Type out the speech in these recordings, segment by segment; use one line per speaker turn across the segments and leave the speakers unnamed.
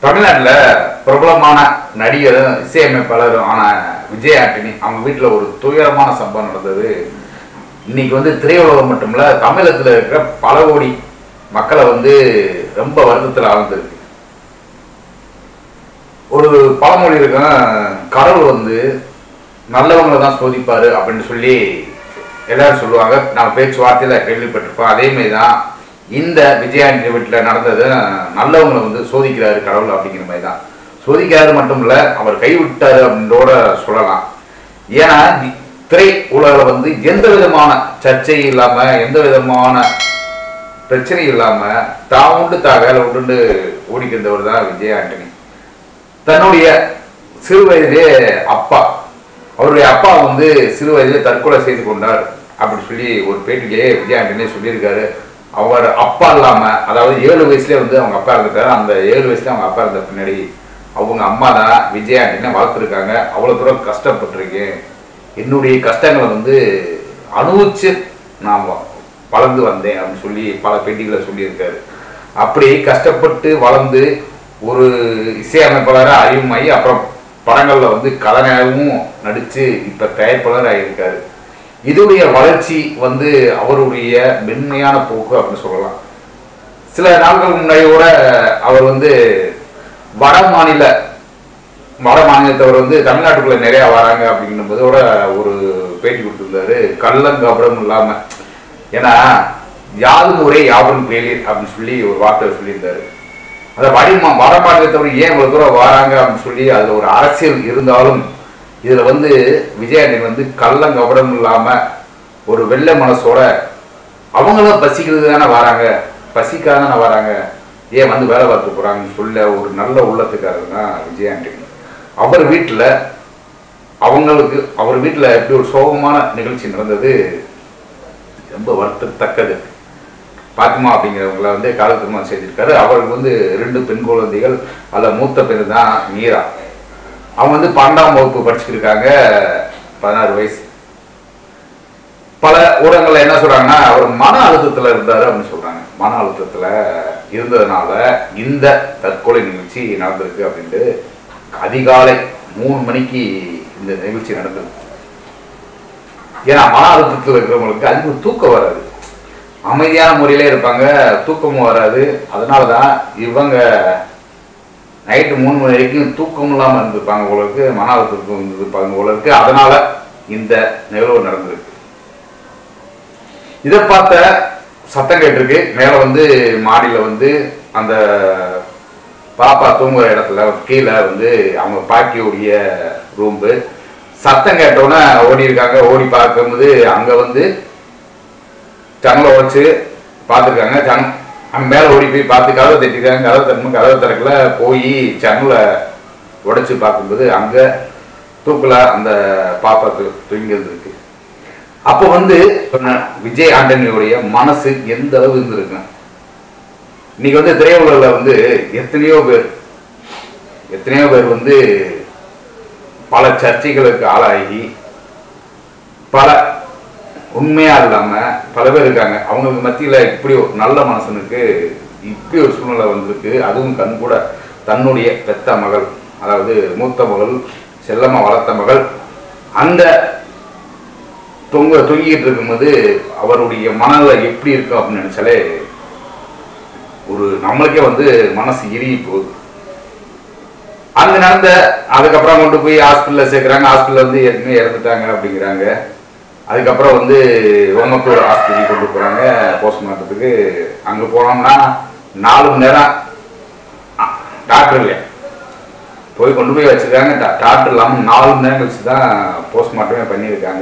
தமிழ்நாட்டுல பிரபலமான நடிகரும் இசையமைப்பாளரும் ஆன விஜய் ஆண்டனி அவங்க வீட்டுல ஒரு துயரமான சம்பவம் நடந்தது இன்னைக்கு வந்து திரையுலகம் மட்டுமல்ல தமிழகத்துல இருக்கிற பல கோடி மக்களை வந்து ரொம்ப வருத்தத்தில் ஆழ்ந்திருக்கு ஒரு பழமொழி இருக்கும் கடவுள் வந்து நல்லவங்களை தான் சோதிப்பாரு அப்படின்னு சொல்லி எல்லாரும் சொல்லுவாங்க நம்ம பேச்சுவார்த்தையில கேள்விப்பட்டிருப்போம் அதே மாதிரி தான் இந்த விஜயாண்டி வீட்டில் நடந்தது நல்லவங்களை வந்து சோதிக்கிறாரு கடவுள் அப்படிங்கிற மாதிரி தான் சோதிக்கிறாரு மட்டும் இல்ல அவர் கைவிட்டாரு அப்படின்றோட சொல்லலாம் ஏன்னா தி- திரை உலகில் வந்து எந்த விதமான சர்ச்சை இல்லாம எந்த விதமான பிரச்சனை இல்லாம தான் உண்டு தான் வேலை உண்டு ஓடிக்கின்றவர் தான் விஜய் ஆண்டனி தன்னுடைய சிறு வயதிலே அப்பா அவருடைய அப்பா வந்து சிறு வயதிலே தற்கொலை செய்து கொண்டார் அப்படின்னு சொல்லி ஒரு பேட்டிலேயே விஜய் ஆண்டனியே சொல்லியிருக்காரு அவர் அப்பா இல்லாம அதாவது ஏழு வயசுலயே வந்து அவங்க அப்பா இருந்திருக்காரு அந்த ஏழு வயசுல அவங்க அப்பா இருந்த பின்னாடி அவங்க அம்மா தான் விஜய் ஆண்டனியை வளர்த்துருக்காங்க அவ்வளோ தூரம் கஷ்டப்பட்டிருக்கேன் என்னுடைய கஷ்டங்களை வந்து அனுபவிச்சு நான் வ- வளர்ந்து வந்தேன் அப்படின்னு சொல்லி பல பேட்டிகளை சொல்லியிருக்காரு அப்படி கஷ்டப்பட்டு வளர்ந்து ஒரு இசையமைப்பாளராக அறிவுமாயி அப்புறம் படங்களில் வந்து கலைஞராகவும் நடித்து இப்போ தயாரிப்பாளர் ஆகியிருக்காரு இதுடைய வளர்ச்சி வந்து அவருடைய மென்மையான போக்கு அப்படின்னு சொல்லலாம் சில நாட்களுக்கு முன்னாடி கூட அவர் வந்து வட மாநில வட மாநிலத்தவர் வந்து தமிழ்நாட்டுக்குள்ள நிறைய வராங்க அப்படிங்கும் போதோட ஒரு பேட்டி கொடுத்திருந்தாரு கள்ளங்கபடம் இல்லாம ஏன்னா யாதும் ஒரே யாவரும் கேளீர் அப்படின்னு சொல்லி ஒரு வார்த்தை சொல்லியிருந்தாரு அந்த வட மா- வட மாநிலத்தவர் ஏன் இவ்வளவு தூரம் வராங்க அப்படின்னு சொல்லி அதுல ஒரு அரசியல் இருந்தாலும் இதுல வந்து விஜயாண்டி வந்து கள்ளங்கபடம் இல்லாம ஒரு வெள்ளை மனசோட அவங்களும் பசிக்கிறது தானே வராங்க பசிக்காக தானே வராங்க ஏன் வந்து வேலை பார்த்து போறாங்கன்னு சொல்ல ஒரு நல்ல உள்ளத்துக்காரர் தான் விஜய் ஆண்டனி அவர் வீட்டில் அவங்களுக்கு அவர் வீட்டில் எப்படி ஒரு சோகமான நிகழ்ச்சி நடந்தது ரொம்ப வருத்தத்தக்கது பாத்திமா அப்படிங்கிறவங்கள வந்து கால திருமணம் செய்திருக்காரு அவருக்கு வந்து ரெண்டு பெண் குழந்தைகள் அதில் மூத்த பெண் தான் மீரா அவங்க வந்து பன்னெண்டாம் வகுப்பு படிச்சுட்டு இருக்காங்க பதினாறு வயசு பல ஊடகங்கள்ல என்ன சொல்றாங்கன்னா அவர் மன அழுத்தத்துல இருந்தாரு அப்படின்னு சொல்றாங்க மன அழுத்தத்துல இருந்ததுனால இந்த தற்கொலை நிகழ்ச்சி நடந்திருக்கு அப்படின்ட்டு அதிகாலை மூணு மணிக்கு இந்த நிகழ்ச்சி நடந்தது ஏன்னா மன அழுத்தத்தில் இருக்கிறவங்களுக்கு அதிக தூக்கம் வராது அமைதியான முறையிலே இருப்பாங்க தூக்கமும் வராது அதனால தான் இவங்க நைட்டு மூணு மணி வரைக்கும் தூக்கம் இல்லாமல் இருந்திருப்பாங்க உங்களுக்கு மன அழுத்தத்துக்கு இருந்திருப்பாங்க உங்களுக்கு அதனால இந்த நிகழ்வு நடந்திருக்கு இதை பார்த்த சத்தம் கேட்டிருக்கு மேலே வந்து மாடியில் வந்து அந்த பாப்பா தூங்குற இடத்துல கீழே வந்து அவங்க பாட்டியுடைய ரூம்பு சத்தம் கேட்டோன்னே ஓடி இருக்காங்க ஓடி பார்க்கும்போது அங்கே வந்து ஜன்னலை உடைச்சு பார்த்துருக்காங்க ஜன் அங்கே மேலே ஓடி போய் பார்த்து கதவை தட்டிருக்காங்க கதவை தட்டணும் கதவை திறக்கல போய் ஜன்னலை உடைச்சு பார்க்கும்போது அங்கே தூக்கில் அந்த பாப்பா தூ தூங்கி இருந்திருக்கு அப்போ வந்து சொன்ன விஜய் ஆண்டனியுடைய மனசு எந்த அளவு இருந்திருக்கு இன்னைக்கு வந்து திரையுலகில் வந்து எத்தனையோ பேர் எத்தனையோ பேர் வந்து பல சர்ச்சைகளுக்கு ஆளாகி பல உண்மையா இல்லாம பல பேர் இருக்காங்க அவங்களுக்கு மத்தியில இப்படி ஒரு நல்ல மனுஷனுக்கு இப்படி ஒரு சூழ்நிலை வந்திருக்கு அதுவும் கண் கூட தன்னுடைய பெத்த மகள் அதாவது மூத்த மகள் செல்லம்மா வளர்த்த மகள் அந்த தொங்க தொங்கிட்டு இருக்கும்போது அவருடைய மனநிலை எப்படி இருக்கும் அப்படின்னு நினைச்சாலே ஒரு நம்மளுக்கே வந்து மனசு இறுகி போகுது அங்க நடந்த அதுக்கப்புறம் கொண்டு போய் ஹாஸ்பிட்டல்ல சேர்க்குறாங்க ஹாஸ்பிட்டல்ல வந்து ஏற்கனவே இறந்துட்டாங்க அப்படிங்கிறாங்க அதுக்கப்புறம் வந்து ஓமத்தூர் ஹாஸ்பிட்டல் கொண்டு போறாங்க போஸ்ட்மார்ட்டத்துக்கு அங்க போனோம்னா நாலு மணி நேரம் அ, டாக்டர் இல்லையா போய் கொண்டு போய் வச்சிருக்காங்க டா- டாக்டர் இல்லாமல் நாலு மணி நேரம் கழிச்சு தான் போஸ்ட்மார்ட்டமே பண்ணியிருக்காங்க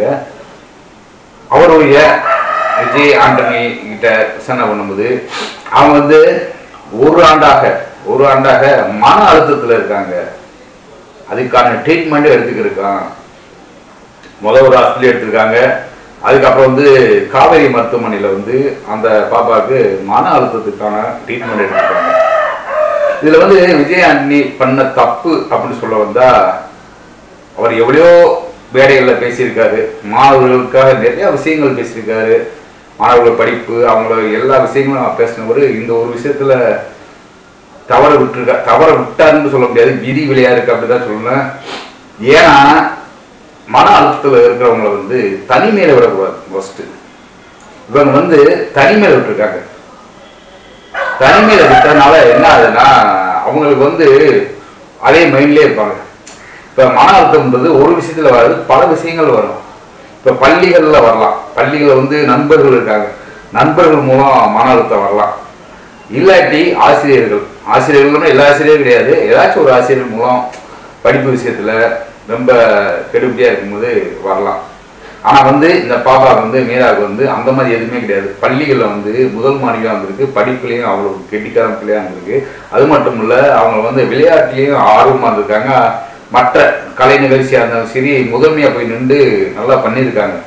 அவருடைய விஜய் ஆண்டனி கிட்ட விசாரணை பண்ணும்போது அவங்க வந்து ஒரு ஆண்டாக ஒரு ஆண்டாக மன அழுத்தத்தில் இருக்காங்க அதுக்கான ட்ரீட்மெண்ட்டும் எடுத்துக்கிருக்கான் முதல் ஒரு ஹாஸ்பிட்டல் எடுத்திருக்காங்க அதுக்கப்புறம் வந்து காவேரி மருத்துவமனையில் வந்து அந்த பாப்பாவுக்கு மன அழுத்தத்துக்கான ட்ரீட்மெண்ட் எடுத்திருக்காங்க இதுல வந்து விஜய் ஆண்டனி பண்ண தப்பு அப்படின்னு சொல்ல வந்தா அவர் எவ்வளையோ வேலைகளில் பேசியிருக்காரு மாணவர்களுக்காக நிறைய விஷயங்கள் பேசியிருக்காரு மாணவர்கள் படிப்பு அவங்கள எல்லா விஷயங்களும் அவர் பேசினவர் இந்த ஒரு விஷயத்துல தவற விட்டுருக்கா தவற விட்டாருன்னு சொல்ல முடியாது விதி விளையா இருக்கு அப்படிதான் சொல்லணும் ஏன்னா மன அழுத்தத்தில் இருக்கிறவங்கள வந்து தனிமையில விடக்கூடாது ஃபர்ஸ்ட் இவங்க வந்து தனிமையில விட்டுருக்காங்க தனிமையில விட்டதுனால என்ன ஆகுதுன்னா அவங்களுக்கு வந்து அதே மைண்ட்லயே இருப்பாங்க இப்ப மன அழுத்தம்ன்றது ஒரு விஷயத்துல வராது பல விஷயங்கள் வரும் இப்ப பள்ளிகள்ல வரலாம் பள்ளிகள்ல வந்து நண்பர்கள் இருக்காங்க நண்பர்கள் மூலம் மன அழுத்தம் வரலாம் இல்லாட்டி ஆசிரியர்கள் ஆசிரியர்கள்னா எல்லா ஆசிரியரும் கிடையாது ஏதாச்சும் ஒரு ஆசிரியர் மூலம் படிப்பு விஷயத்துல ரொம்ப கெடுபிடியா இருக்கும்போது வரலாம் ஆனா வந்து இந்த பாப்பா வந்து மீராவுக்கு வந்து அந்த மாதிரி எதுவுமே கிடையாது பள்ளிகள்ல வந்து முதல் மாநிலம் வந்திருக்கு படிப்புலயும் அவ்வளவு கெட்டிக்காரன் பிள்ளையா இருந்திருக்கு அது மட்டும் இல்ல அவங்க வந்து விளையாட்டுலயும் ஆர்வமா இருந்திருக்காங்க மற்ற கலை நிகழ்ச்சியா இருந்தாலும் சரி முதன்மையா போய் நின்று நல்லா பண்ணியிருக்காங்க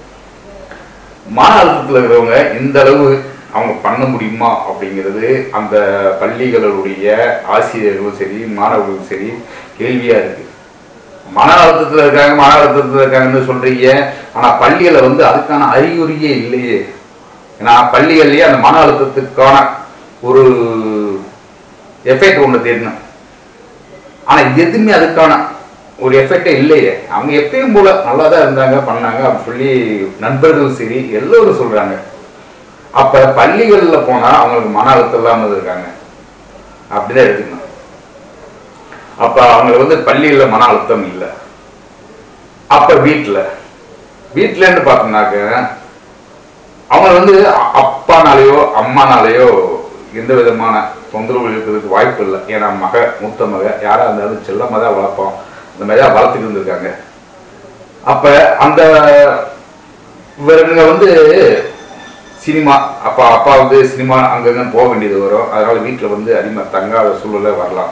மன அழுத்தத்தில் இருக்கிறவங்க இந்த அளவு அவங்க பண்ண முடியுமா அப்படிங்கிறது அந்த பள்ளிகளுடைய ஆசிரியர்களும் சரி மாணவர்களும் சரி கேள்வியா இருக்கு மன அழுத்தத்தில் இருக்காங்க மன அழுத்தத்தில் இருக்காங்கன்னு சொல்றீங்க ஆனா பள்ளிகளை வந்து அதுக்கான அறிகுறியே இல்லையே ஏன்னா பள்ளிகள்லயே அந்த மன அழுத்தத்துக்கான ஒரு எஃபெக்ட் ஒன்று தெரியணும் ஆனா எதுவுமே அதுக்கான ஒரு எஃபெக்டே இல்லையே அவங்க எப்பயும் போல நல்லா தான் இருந்தாங்க பண்ணாங்க அப்படின்னு சொல்லி நண்பர்களும் சரி எல்லோரும் சொல்றாங்க அப்ப பள்ளிகள்ல போனா அவங்களுக்கு மன அழுத்தம் இல்லாம இருக்காங்க அப்படிதான் எடுத்துக்கணும் அப்ப அவங்களுக்கு வந்து பள்ளியில மன அழுத்தம் இல்லை அப்ப வீட்டுல வீட்டுலன்னு பார்த்தோம்னாக்க அவங்க வந்து அ- அப்பானாலேயோ அம்மானாலேயோ எந்த விதமான தொந்தரவு இருக்கிறதுக்கு வாய்ப்பு இல்லை ஏன்னா மக மூத்த மக யாரா இருந்தாலும் செல்லமா தான் வளர்ப்போம் இந்த மாதிரி தான் வளர்த்துட்டு இருந்திருக்காங்க அப்ப அந்த இவருங்க வந்து சினிமா அப்பா அப்பா வந்து சினிமா அங்கங்க போக வேண்டியது வரும் அதனால வீட்டுல வந்து அதிகமா தங்காத சூழ்நிலை வரலாம்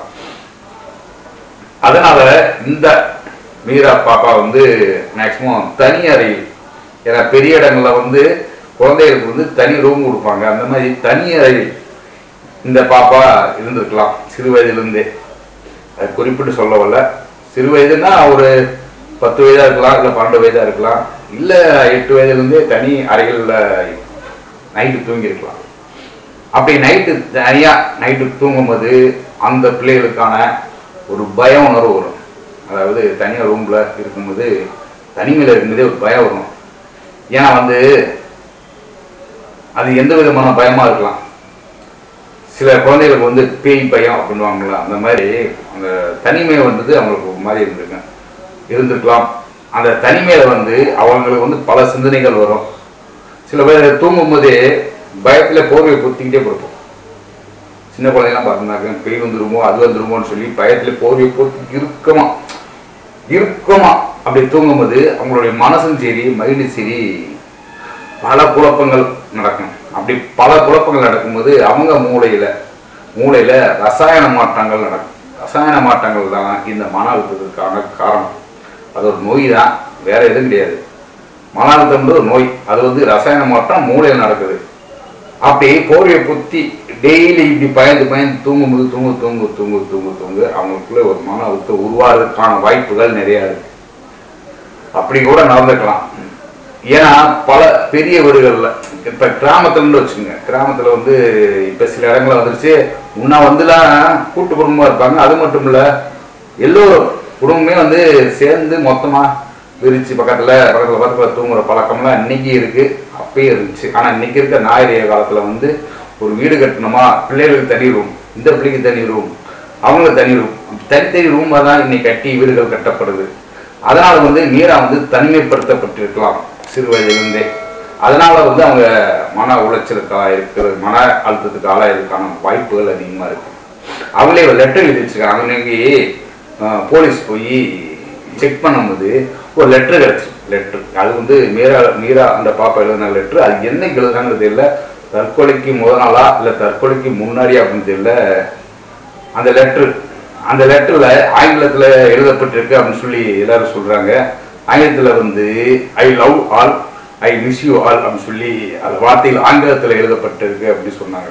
அதனால இந்த மீரா பாப்பா வந்து மேக்சிமம் தனி அறையில் ஏன்னா பெரிய இடங்கள்ல வந்து குழந்தைகளுக்கு வந்து தனி ரூம் கொடுப்பாங்க அந்த மாதிரி தனி அறையில் இந்த பாப்பா இருந்திருக்கலாம் சிறு வயதிலிருந்தே அது குறிப்பிட்டு சொல்ல வரல சிறு வயதுன்னா ஒரு பத்து வயதா இருக்கலாம் இல்லை பன்னெண்டு வயதா இருக்கலாம் இல்லை எட்டு வயதுலேருந்தே தனி அறைகளில் நைட்டு தூங்கி இருக்கலாம் அப்படி நைட்டு தனியா நைட்டு தூங்கும்போது அந்த பிள்ளைகளுக்கான ஒரு பய உணர்வு வரும் அதாவது தனியாக ரூம்ல இருக்கும்போது தனிமையில் இருக்கும்போதே ஒரு பயம் வரும் ஏன்னா வந்து அது எந்த விதமான பயமா இருக்கலாம் சில குழந்தைகளுக்கு வந்து பேய் பயம் அப்படின்வாங்களா அந்த மாதிரி அந்த தனிமை வந்தது அவங்களுக்கு ஒரு மாதிரி இருந்திருக்கும் இருந்திருக்கலாம் அந்த தனிமையில வந்து அவங்களுக்கு வந்து பல சிந்தனைகள் வரும் சில பேர் தூங்கும்போதே பயத்துல போர்வை பொத்திக்கிட்டே படுப்போம் சின்ன குழந்தைலாம் பார்த்தோம்னாக்க பேய் வந்துருமோ அது வந்துருமோன்னு சொல்லி பயத்துல போர்வை பொத்தி இறுக்கமா இறுக்கமா அப்படி தூங்கும்போது அவங்களுடைய மனசும் சரி மைண்டும் சரி பல குழப்பங்கள் நடக்கும் அப்படி பல குழப்பங்கள் நடக்கும்போது அவங்க மூளையில மூளையில ரசாயன மாற்றங்கள் நடக்கும் ரசாயன மாற்றங்கள் தான் இந்த மன அழுத்தத்துக்கான காரணம் அது ஒரு நோய் தான் வேற எதுவும் கிடையாது மன அழுத்தம்ன்றது ஒரு நோய் அது வந்து ரசாயன மாற்றம் மூளையில் நடக்குது அப்படி போர்வையை புத்தி டெய்லி இப்படி பயந்து பயந்து தூங்கும்போது தூங்கு தூங்கு தூங்கு தூங்கு தூங்கு அவங்களுக்குள்ள ஒரு மன அழுத்தம் உருவாகிறதுக்கான வாய்ப்புகள் நிறைய இருக்கு அப்படி கூட நடந்துக்கலாம் ஏன்னா பல பெரிய வீடுகள்ல இப்ப கிராமத்துலன்னு வச்சுங்க கிராமத்துல வந்து இப்ப சில இடங்கள்ல வந்துருச்சு முன்ன வந்துலாம் கூட்டு குடும்பமா இருப்பாங்க அது மட்டும் இல்ல எல்லோரும் குடும்பமே வந்து சேர்ந்து மொத்தமா விரிச்சு பக்கத்துல பக்கத்துல பக்கத்துல தூங்குற பழக்கம்லாம் இன்னைக்கு இருக்கு அப்பயே இருந்துச்சு ஆனா இன்னைக்கு இருக்க நாகரிக காலத்துல வந்து ஒரு வீடு கட்டணுமா பிள்ளைகளுக்கு தனி ரூம் இந்த பிள்ளைக்கு தனி ரூம் அவங்களுக்கு தனி ரூம் தனித்தனி ரூமா தான் இன்னைக்கு கட்டி வீடுகள் கட்டப்படுது அதனால வந்து மீரா வந்து தனிமைப்படுத்தப்பட்டிருக்கலாம் சிறு வயதிலிருந்தே அதனால வந்து அவங்க மன உளைச்சலுக்கு ஆயிருக்கிறது மன அழுத்தத்துக்கு ஆளாயிருக்கான வாய்ப்புகள் அதிகமா இருக்கு அவங்களே ஒரு லெட்டர் எழுதி வச்சிருக்காங்க அன்னைக்கு அஹ், போலீஸ் போய் செக் பண்ணும்போது ஒரு லெட்டர் கிடைச்சு லெட்டர் அது வந்து மீரா மீரா அந்த பாப்பா எழுதின லெட்டர் அது என்னைக்கு எழுதுனாங்கிறது தெரியல தற்கொலைக்கு முத நாளா இல்லை தற்கொலைக்கு முன்னாடி அப்படின்னு தெரியல அந்த லெட்டர் அந்த லெட்டர்ல ஆங்கிலத்துல எழுதப்பட்டிருக்கு அப்படின்னு சொல்லி எல்லாரும் சொல்றாங்க ஆங்கிலத்துல வந்து I love all I miss you all அப்படின்னு சொல்லி அந்த வார்த்தைகள் ஆங்கிலத்துல எழுதப்பட்டிருக்கு அப்படின்னு சொன்னாங்க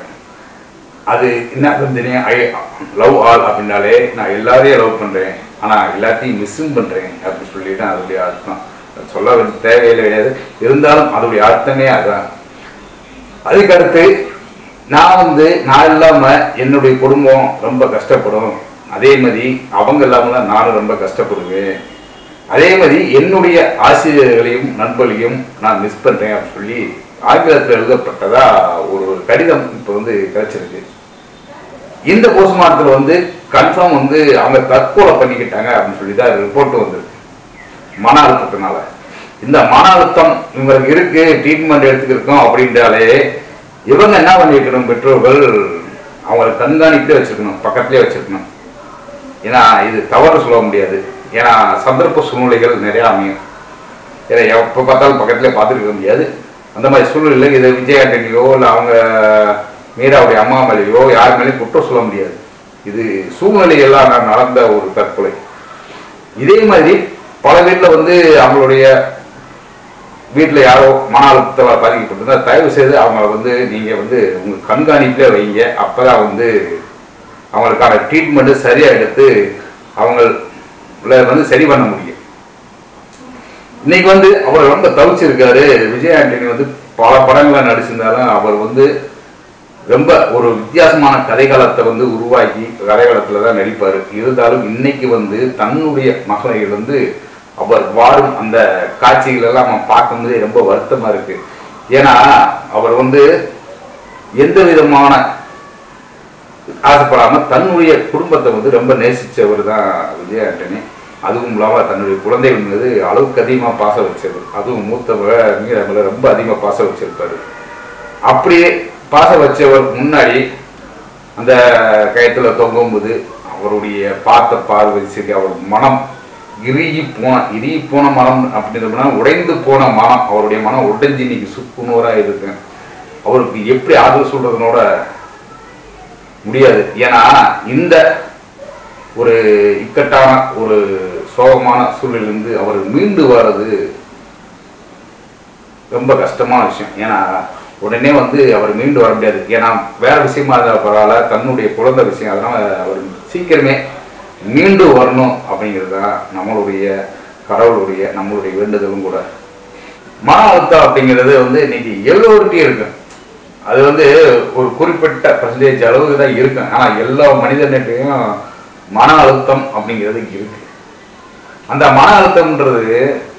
அது என்ன அர்த்தம் தெரியும் ஐ லவ் ஆல் அப்படின்னாலே நான் எல்லாரையும் லவ் பண்றேன் ஆனா எல்லாத்தையும் மிஸ்ஸும் பண்றேன் அப்படின்னு சொல்லிட்டு அதோடைய அர்த்தம் அது சொல்ல வேண்டிய தேவையில்லை கிடையாது இருந்தாலும் அதோடைய அர்த்தமே அதுதான் அதுக்கடுத்து நான் வந்து நான் இல்லாம என்னுடைய குடும்பம் ரொம்ப கஷ்டப்படும் அதே மாதிரி அவங்க இல்லாம தான் நானும் ரொம்ப கஷ்டப்படுவேன் அதே மாதிரி என்னுடைய ஆசிரியர்களையும் நண்பர்களையும் நான் மிஸ் பண்றேன் அப்படின்னு சொல்லி ஆங்கிலத்தில் எழுதப்பட்டதா ஒரு கடிதம் இப்போ வந்து கிடைச்சிருக்கு இந்த போஸ்ட்மார்ட்டத்தில் வந்து கன்ஃபார்ம் வந்து அவங்க தற்கொலை பண்ணிக்கிட்டாங்க அப்படின்னு சொல்லி தான் ரிப்போர்ட் வந்திருக்கு மன அழுத்தத்தினால இந்த மன அழுத்தம் இவங்களுக்கு இருக்கு ட்ரீட்மெண்ட் எடுத்துக்கிருக்கோம் அப்படின்றாலே இவங்க என்ன பண்ணிருக்கணும் பெற்றோர்கள் அவங்களை கண்காணிப்பிலே வச்சிருக்கணும் பக்கத்திலே வச்சிருக்கணும் ஏன்னா இது தவறு சொல்ல முடியாது ஏன்னா சந்தர்ப்ப சூழ்நிலைகள் நிறைய அமையும் ஏன்னா எப்போ பார்த்தாலும் பக்கத்திலே பார்த்துருக்க முடியாது அந்த மாதிரி சூழ்நிலை இதை விஜய் ஆண்டனியோ இல்லை அவங்க மீராவுடைய அம்மா மேலேயோ யார் மேலேயும் குற்றம் சொல்ல முடியாது இது சூழ்நிலையெல்லாம் நடந்த ஒரு தற்கொலை இதே மாதிரி பல வீட்டில் வந்து அவங்களுடைய வீட்டில் யாரோ மன அழுத்தத்தால் பாதிக்கப்பட்டிருந்தா தயவு செய்து அவங்கள வந்து நீங்கள் வந்து உங்கள் கண்காணிப்பிலே வைங்க அப்போ தான் வந்து அவங்களுக்கான ட்ரீட்மெண்ட்டு சரியாக எடுத்து அவங்கள வந்து சரி பண்ண முடியும் இன்னைக்கு வந்து அவர் ரொம்ப தவிச்சிருக்காரு விஜய் ஆண்டனி வந்து பல படங்களை நடிச்சிருந்தாலும் அவர் வந்து ரொம்ப ஒரு வித்தியாசமான கதைகளத்தை வந்து உருவாக்கி கதைகளத்தில் தான் நடிப்பார் இருந்தாலும் இன்னைக்கு வந்து தன்னுடைய மகனை வந்து அவர் வாழும் அந்த காட்சிகள் எல்லாம் நம்ம பார்க்கும்போதே ரொம்ப வருத்தமாக இருக்கு ஏன்னா அவர் வந்து எந்த விதமான ஆசைப்படாம தன்னுடைய குடும்பத்தை வந்து ரொம்ப நேசிச்சவர் தான் விஜய் ஆண்டனி அதுவும் இல்லாமல் தன்னுடைய குழந்தைகள் மீது அளவுக்கு அதிகமாக பாசம் வச்சவர் அதுவும் மூத்தவரை மீரமில் ரொம்ப அதிகமாக பாசம் வச்சிருப்பாரு அப்படியே பாசம் வச்சவர் முன்னாடி அந்த கயத்துல தொங்கும்போது அவருடைய பார்த்த பார்வை சரி அவர் மனம் இறுகி போன இறுகி போன மனம் அப்படின்றதுனா உடைந்து போன மனம் அவருடைய மனம் உடைஞ்சு இன்னைக்கு சுக்குநூறாக இருக்கு அவருக்கு எப்படி ஆதரவு சொல்றதுனோட முடியாது ஏன்னா இந்த ஒரு இக்கட்டான ஒரு சோகமான சூழலிலிருந்து அவர் மீண்டு வர்றது ரொம்ப கஷ்டமான விஷயம் ஏன்னா உடனே வந்து அவர் மீண்டு வர முடியாது ஏன்னா வேற விஷயமா இருந்தால் பரவாயில்ல தன்னுடைய குழந்தை விஷயம் அதனால அவர் சீக்கிரமே மீண்டு வரணும் அப்படிங்கிறது தான் நம்மளுடைய கடவுளுடைய நம்மளுடைய வேண்டுதலும் கூட மன அழுத்தம் அப்படிங்கிறது வந்து இன்னைக்கு எல்லோருக்கையும் இருக்கு அது வந்து ஒரு குறிப்பிட்ட பர்சன்டேஜ் அளவுக்கு தான் இருக்கும் ஆனால் எல்லா மனிதன்கிட்டையும் மன அழுத்தம் அப்படிங்கிறது இருக்கு அந்த மன அழுத்தம்ன்றது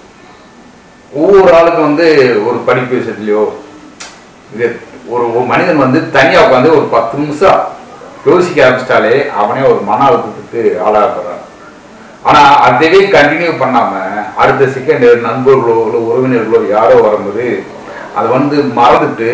ஒவ்வொரு ஆளுக்கும் வந்து ஒரு படிப்பு விஷயத்துலையோ இது ஒரு ஒரு மனிதன் வந்து தனியாக உட்காந்து ஒரு பத்து நிமிஷம் யோசிக்க ஆரம்பிச்சிட்டாலே அவனே ஒரு மன அழுத்தத்துக்கு ஆளாகப்படுறான் ஆனால் அதுவே கண்டினியூ பண்ணாமல் அடுத்த செகண்ட் நண்பர்களோ இல்லை உறவினர்களோ யாரோ வரும்போது அதை வந்து மறந்துட்டு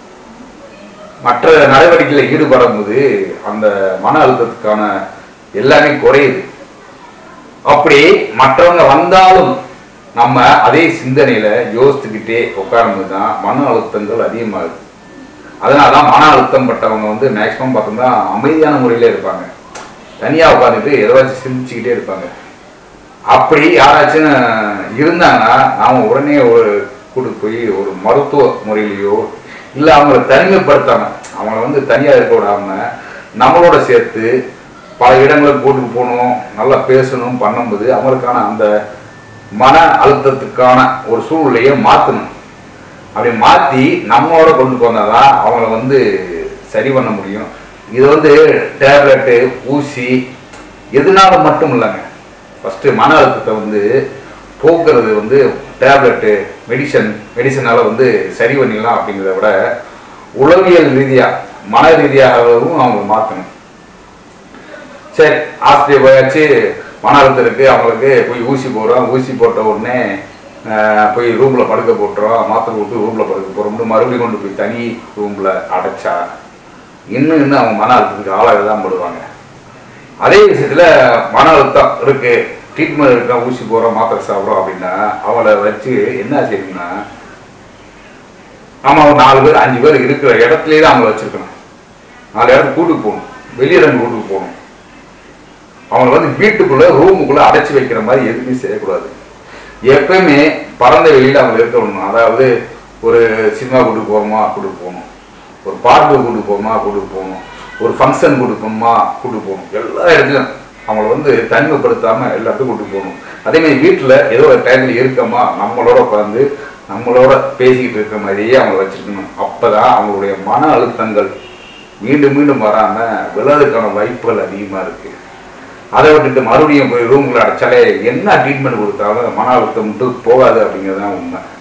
மற்ற நடவடிக்கையில் ஈடுபடும் போது அந்த மன அழுத்தத்துக்கான எல்லாமே குறையுது அப்படி மற்றவங்க வந்தாலும் நம்ம அதே சிந்தனையில யோசித்துக்கிட்டே உட்காரும்போது தான் மன அழுத்தங்கள் அதிகமாகுது அதனால தான் மன அழுத்தம் பட்டவங்க வந்து மேக்சிமம் பார்த்தோம்னா அமைதியான முறையில இருப்பாங்க தனியாக உட்காந்துட்டு எதாச்சும் சிந்திச்சுக்கிட்டே இருப்பாங்க அப்படி யாராச்சும் இருந்தாங்கன்னா நாம உடனே ஒரு கூட்டு போய் ஒரு மருத்துவ முறையிலையோ இல்லை அவங்கள தனிமைப்படுத்தாம அவங்கள வந்து தனியாக இருக்க விடாம நம்மளோட சேர்த்து பல இடங்களுக்கு கூட்டிட்டு போகணும் நல்லா பேசணும் பண்ணும்போது அவங்களுக்கான அந்த மன அழுத்தத்துக்கான ஒரு சூழ்நிலையை மாற்றணும் அப்படி மாற்றி நம்மளோட கொண்டு போனாதான் அவங்கள வந்து சரி பண்ண முடியும் இது வந்து டேப்லெட்டு ஊசி எதுனால மட்டும் இல்லைங்க ஃபஸ்ட்டு மன அழுத்தத்தை வந்து போக்குறது வந்து டேப்லெட்டு மெடிசன் மெடிசனால் வந்து சரி பண்ணிடலாம் அப்படிங்கிறத விட உளவியல் ரீதியாக மன ரீதியாகவும் அவங்க மாற்றணும் சரி ஆஸ்பத்திரி போயாச்சு மன அழுத்தம் இருக்கு அவங்களுக்கு போய் ஊசி போடுறோம் ஊசி போட்ட உடனே ஆஹ், போய் ரூமில் படுக்க போட்டுறோம் மாத்திரை விட்டு ரூமில் படுக்க போகிறோம்னு மறுபடியும் கொண்டு போய் தனி ரூமில் அடைச்சா இன்னும் இன்னும் அவங்க மன அழுத்தத்துக்கு ஆளாக தான் படுவாங்க அதே விஷயத்தில் மன அழுத்தம் இருக்கு ட்ரீட்மெண்ட் இருக்கா ஊசி போகிறோம் மாத்திரை சாப்பிட்றோம் அப்படின்னா அவங்கள வச்சு என்ன செய்யணும்னா நம்ம ஒரு நாலு பேர் அஞ்சு பேர் இருக்கிற இடத்துலயே தான் அவங்கள வச்சிருக்கணும் நாலு இடத்துக்கு கூட்டுக்கு போகணும் வெளியிடம் கூட்டுக்கு போகணும் அவங்கள வந்து வீட்டுக்குள்ள ரூமுக்குள்ள அடைச்சி வைக்கிற மாதிரி எதுவுமே செய்யக்கூடாது எப்பயுமே பறந்த வெளியில அவங்க இருக்க விடணும் அதாவது ஒரு சினிமா கூட்டு போகணுமா கூட்டு போகணும் ஒரு பார்க்கு கூட்டு போகணுமா கூட்டு போகணும் ஒரு ஃபங்க்ஷன் கூட்டு போகணுமா கூட்டு போகணும் எல்லா இடத்துலையும் அவங்கள வந்து தனிமைப்படுத்தாம எல்லா இடத்துக்கும் கூட்டு போகணும் அதே மாதிரி வீட்டில் ஏதோ ஒரு டைம்ல இருக்கமா நம்மளோட உட்காந்து நம்மளோட பேசிக்கிட்டு இருக்கிற மாதிரியே அவங்கள வச்சிருக்கணும் அப்பதான் அவங்களுடைய மன அழுத்தங்கள் மீண்டும் மீண்டும் வராமல் விழறதுக்கான வாய்ப்புகள் அதிகமாக இருக்குது அதை விட்டுட்டு மறுபடியும் போய் ரூமுக்குள்ள அடைச்சாலே என்ன ட்ரீட்மெண்ட் கொடுத்தாலும் அந்த மன அழுத்தம் மட்டும் போகாது அப்படிங்கிறது தான் உண்மை